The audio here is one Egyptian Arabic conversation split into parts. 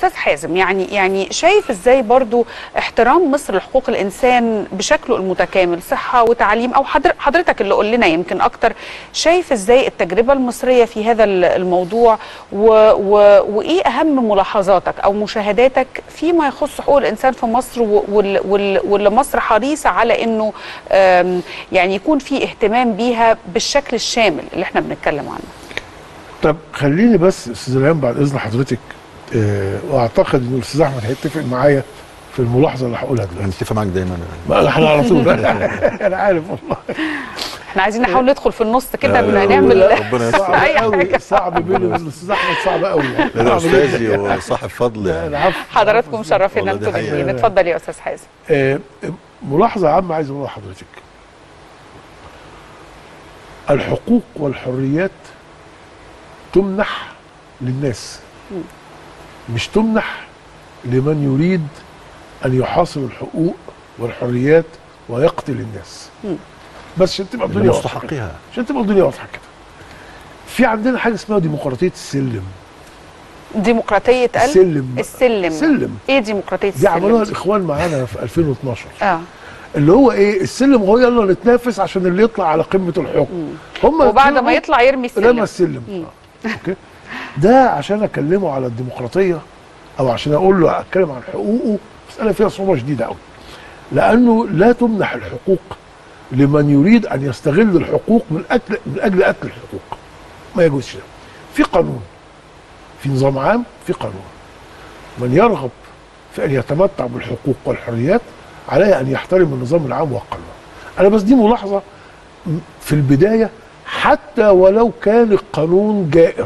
استاذ حازم يعني يعني شايف ازاي برضو احترام مصر لحقوق الانسان بشكله المتكامل صحه وتعليم او حضر حضرتك اللي قول لنا يمكن اكتر شايف ازاي التجربه المصريه في هذا ال- الموضوع و و وايه اهم ملاحظاتك او مشاهداتك فيما يخص حقوق الانسان في مصر و- وال- وال- واللي مصر حريصه على انه آم، يعني يكون في اهتمام بيها بالشكل الشامل اللي احنا بنتكلم عنه طب خليني بس استاذ ريان بعد اذن حضرتك آه واعتقد ان الاستاذ احمد هيتفق معايا في الملاحظه اللي هقولها دلوقتي متفق معاك دايما ما احنا على طول انا عارف والله احنا عايزين نحاول ندخل في النص كده لا، لا، نعمل ربنا يستر. صعب أي قوي حاجة. صعب بيني وبين الاستاذ احمد صعب قوي لا لا استاذي وصاحب فضل يعني العفو حضراتكم مشرفينا والله دي انتوا حقيقة. الاثنين اتفضل يا استاذ حازم آه، ملاحظة عامة عايز أقولها لحضرتك الحقوق والحريات تمنح للناس مش تمنح لمن يريد أن يحاصر الحقوق والحريات ويقتل الناس بس عشان تبقى الدنيا واضحة كده. لمستحقها عشان تبقى الدنيا واضحة كده في عندنا حاجة اسمها ديمقراطية السلم ديمقراطيه ال- السلم السلم السلم ايه ديمقراطيه دي عملوها السلم الإخوان معانا في 2012 اه اللي هو ايه السلم هو يلا نتنافس عشان اللي يطلع على قمه الحكم هم وبعد ما يطلع يرمي رمى السلم السلم آه. اوكي ده عشان اكلمه على الديمقراطيه او عشان اقول له اتكلم عن حقوقه مساله فيها صعوبه شديده قوي لانه لا تمنح الحقوق لمن يريد ان يستغل الحقوق من اجل من اجل قتل الحقوق ما يجوزش ده في قانون في نظام عام في قانون من يرغب في ان يتمتع بالحقوق والحريات عليه ان يحترم النظام العام والقانون انا بس دي ملاحظه م- في البدايه حتى ولو كان القانون جائر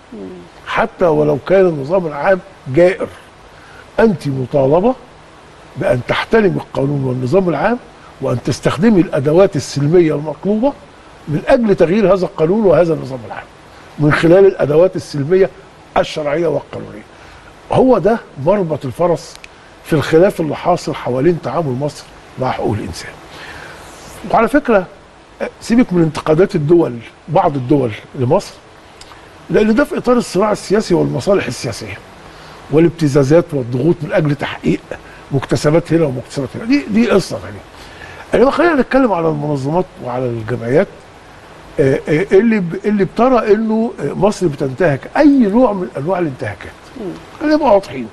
حتى ولو كان النظام العام جائر انت مطالبه بان تحترمي القانون والنظام العام وان تستخدمي الادوات السلميه المطلوبه من اجل تغيير هذا القانون وهذا النظام العام من خلال الادوات السلميه الشرعيه والقانونيه هو ده مربط الفرس في الخلاف اللي حاصل حوالين تعامل مصر مع حقوق الانسان وعلى فكره سيبك من انتقادات الدول بعض الدول لمصر لان ده في اطار الصراع السياسي والمصالح السياسيه والابتزازات والضغوط من اجل تحقيق مكتسبات هنا ومكتسبات هنا دي دي قصه ثانيه انما خلينا نتكلم على المنظمات وعلى الجمعيات آه، آه، اللي ب- اللي بترى انه آه، مصر بتنتهك اي نوع من انواع الانتهاكات خلينا نبقى واضحين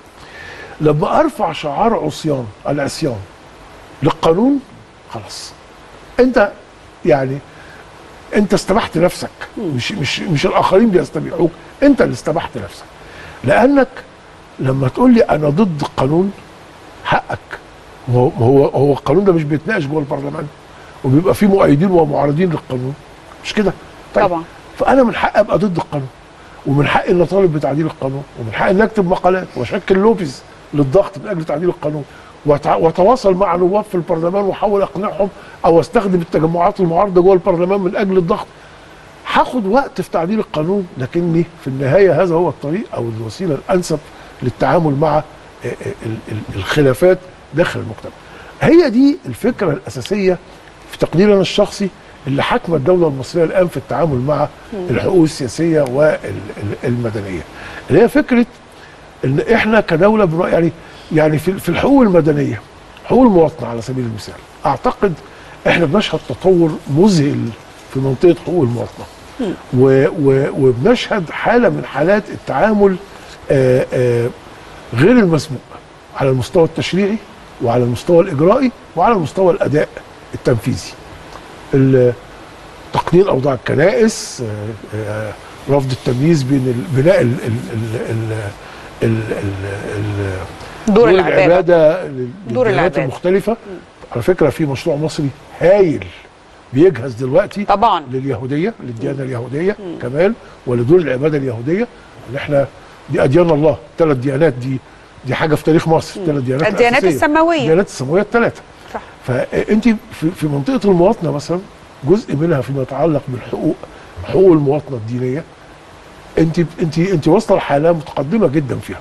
لما ارفع شعار عصيان العصيان للقانون خلاص انت يعني انت استبحت نفسك مش مش مش الاخرين بيستبيحوك انت اللي استبحت نفسك لانك لما تقول لي انا ضد القانون حقك ما هو ما هو هو القانون ده مش بيتناقش جوه البرلمان وبيبقى فيه مؤيدين ومعارضين للقانون مش كده طبعا. فانا من حقي ابقى ضد القانون ومن حقي ان اطالب بتعديل القانون ومن حقي ان اكتب مقالات واشكل لوبيز للضغط من اجل تعديل القانون وأتع- واتواصل مع نواب في البرلمان واحاول اقنعهم او استخدم التجمعات المعارضه جوه البرلمان من اجل الضغط هاخد وقت في تعديل القانون لكني في النهايه هذا هو الطريق او الوسيله الانسب للتعامل مع آه، آه، ال- ال- الخلافات داخل المجتمع. هي دي الفكره الاساسيه في تقديري انا الشخصي اللي حاكمه الدوله المصريه الان في التعامل مع الحقوق السياسيه والمدنيه. اللي هي فكره ان احنا كدوله بن- يعني يعني في في الحقوق المدنيه حقوق المواطنه على سبيل المثال اعتقد احنا بنشهد تطور مذهل في منطقه حقوق المواطنه و و وبنشهد حاله من حالات التعامل آآ آآ غير المسبوق على المستوى التشريعي وعلى المستوى الاجرائي وعلى مستوى الاداء التنفيذي ال- تقنين اوضاع الكنائس آه، آه، رفض التمييز بين ال- بناء ال ال ال ال ال ال ال دور العباده العباده لل- دور للديانات العبادة. المختلفه على فكره في مشروع مصري هايل بيجهز دلوقتي طبعا لليهوديه للديانه اليهوديه كمان ولدور العباده اليهوديه ان احنا دي اديان الله ثلاث ديانات دي دي حاجه في تاريخ مصر ثلاث ديانات الديانات أساسية. السماوية. الديانات السماويه الثلاثه صح فانت في في منطقه المواطنه مثلا جزء منها فيما يتعلق بالحقوق حقوق المواطنه الدينيه انت انت انت واصله لحاله متقدمه جدا فيها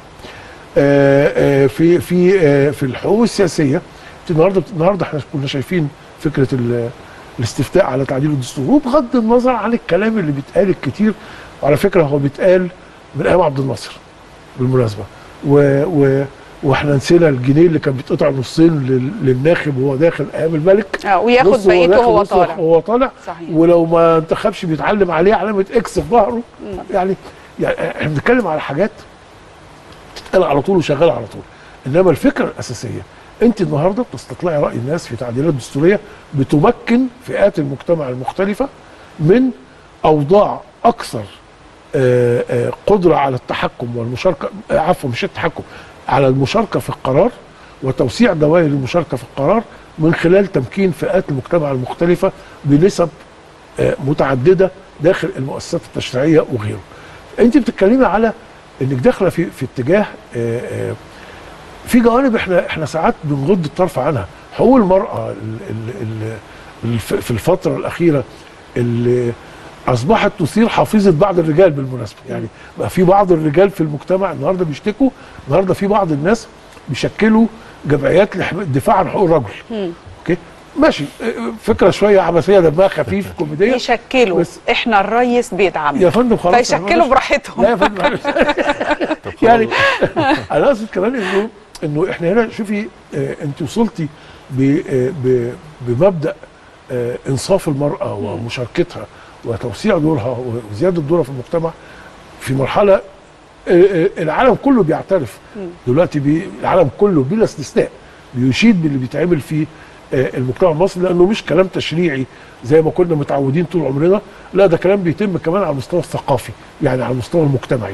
آه، آه، في في آه، في الحقوق السياسيه انت النهارده النهارده احنا كنا شايفين فكره ال- الاستفتاء على تعديل الدستور وبغض النظر عن الكلام اللي بيتقال الكتير وعلى فكره هو بيتقال من ايام عبد الناصر بالمناسبه و و واحنا نسينا الجنيه اللي كان بيتقطع نصين لل- للناخب وهو داخل ايام الملك آه، وياخد نص بقيته داخل، وهو نص طالع. وهو طالع صحيح. ولو ما انتخبش بيتعلم عليه علامه اكس في ظهره يعني يعني احنا بنتكلم على حاجات تتقال على طول وشغاله على طول انما الفكره الاساسيه انت النهارده بتستطلعي راي الناس في تعديلات دستوريه بتمكن فئات المجتمع المختلفه من اوضاع اكثر آه، آه، قدره على التحكم والمشاركه آه، عفوا مش التحكم على المشاركه في القرار وتوسيع دوائر المشاركه في القرار من خلال تمكين فئات المجتمع المختلفه بنسب آه، متعدده داخل المؤسسات التشريعيه وغيره. انت بتتكلمي على انك داخله في في اتجاه آه، آه، في جوانب احنا احنا ساعات بنغض الطرف عنها حقوق المراه ال- ال- ال- الف- في الفتره الاخيره اللي اصبحت تثير حفيظه بعض الرجال بالمناسبه يعني بقى في بعض الرجال في المجتمع النهارده بيشتكوا النهارده في بعض الناس بيشكلوا جمعيات للدفاع الدفاع عن حقوق الرجل اوكي ماشي اه، فكره شويه عبثيه دمها خفيف كوميديه يشكلوا بس- احنا الريس بيدعمنا يا فندم خلاص فيشكلوا احنا- براحتهم لا يا فندم معلش. يعني انا اقصد كمان انه انه احنا هنا شوفي اه انت وصلتي ب- اه ب- بمبدا اه انصاف المراه ومشاركتها وتوسيع دورها وزياده دورها في المجتمع في مرحله اه، اه، العالم كله بيعترف دلوقتي بي العالم كله بلا استثناء بيشيد باللي بيتعمل في اه، المجتمع المصري لانه مش كلام تشريعي زي ما كنا متعودين طول عمرنا لا ده كلام بيتم كمان على المستوى الثقافي يعني على المستوى المجتمعي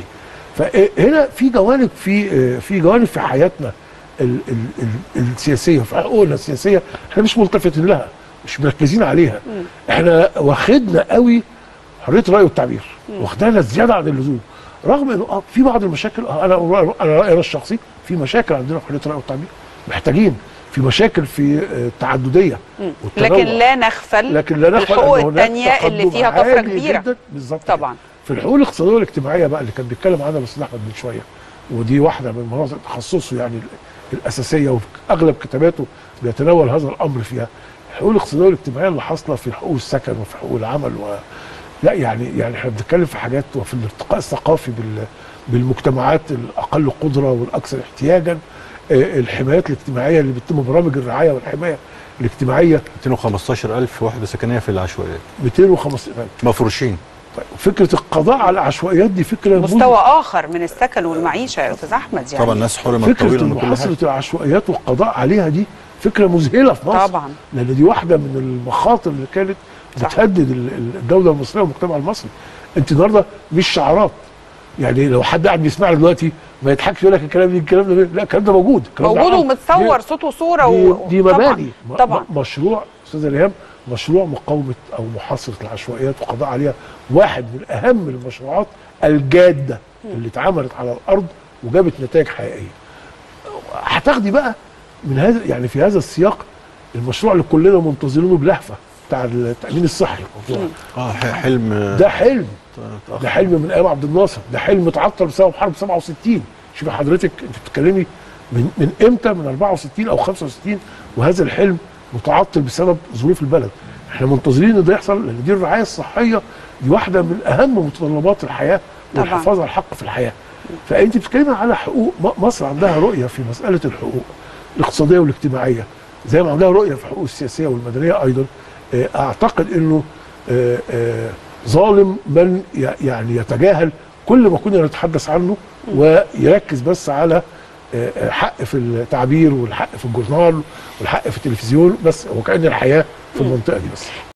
فهنا في جوانب في اه، في جوانب في حياتنا ال ال ال السياسيه في حقوقنا السياسيه احنا مش ملتفتين لها مش مركزين عليها احنا واخدنا قوي حريه الراي والتعبير واخدانا زياده عن اللزوم رغم انه اه في بعض المشاكل آه انا انا رايي الشخصي في مشاكل عندنا في حريه الراي والتعبير محتاجين في مشاكل في آه، التعدديه والتنوع. لكن لا نغفل لكن لا نغفل الحقوق أن هناك التانية اللي تقدم فيها طفرة عالي كبيرة. جداً بالظبط كده. طبعا في الحقوق الاقتصاديه والاجتماعيه بقى اللي كان بيتكلم عنها الاستاذ احمد من شويه ودي واحده من مناطق تخصصه يعني ال- الاساسيه وفي اغلب كتاباته بيتناول هذا الامر فيها الحقوق الاقتصاديه والاجتماعيه اللي حاصله في حقوق السكن وفي حقوق العمل و لا يعني يعني احنا بنتكلم في حاجات وفي الارتقاء الثقافي بال بالمجتمعات الاقل قدره والاكثر احتياجا آه، الحمايات الاجتماعيه اللي بتتم برامج الرعايه والحمايه الاجتماعيه 215000 وحده سكنيه في العشوائيات 215 مفروشين طيب فكره القضاء على العشوائيات دي فكره مستوى اخر من السكن والمعيشه يا استاذ احمد يعني طبعا الناس حرمت فكره طويلا من كل محاصره حاجه العشوائيات والقضاء عليها دي فكره مذهله في مصر طبعا لان دي واحده من المخاطر اللي كانت صح. بتهدد ال- ال- الدوله المصريه والمجتمع المصري انت النهارده مش شعارات يعني لو حد قاعد بيسمعنا دلوقتي ما يضحكش يقول لك الكلام ده الكلام ده لا الكلام ده موجود الكلام ده موجود عمل. ومتصور دي- صوت وصوره دي, و... دي طبعاً. مبادئ م- طبعا م- مشروع استاذ الهام مشروع مقاومه او محاصره العشوائيات والقضاء عليها واحد من اهم المشروعات الجاده اللي اتعملت على الارض وجابت نتائج حقيقيه هتاخدي بقى من هذا يعني في هذا السياق المشروع اللي كلنا منتظرينه بلهفه بتاع التامين الصحي الموضوع اه ح- حلم ده حلم اتأخر. ده حلم من ايام عبد الناصر ده حلم اتعطل بسبب حرب 67 شوفي حضرتك انت بتتكلمي من من امتى من 64 او 65 وهذا الحلم متعطل بسبب ظروف البلد احنا منتظرين ان ده يحصل لان دي الرعايه الصحيه دي واحده من اهم متطلبات الحياه طبعاً. والحفاظ على الحق في الحياه فانت بتتكلمي على حقوق م- مصر عندها رؤيه في مساله الحقوق الاقتصاديه والاجتماعيه زي ما عندها رؤيه في الحقوق السياسيه والمدنيه ايضا آه، اعتقد انه آه، آه، ظالم من ي- يعني يتجاهل كل ما كنا نتحدث عنه ويركز بس على آه، آه، حق في التعبير والحق في الجورنال والحق في التلفزيون بس وكأن الحياه في المنطقه دي بس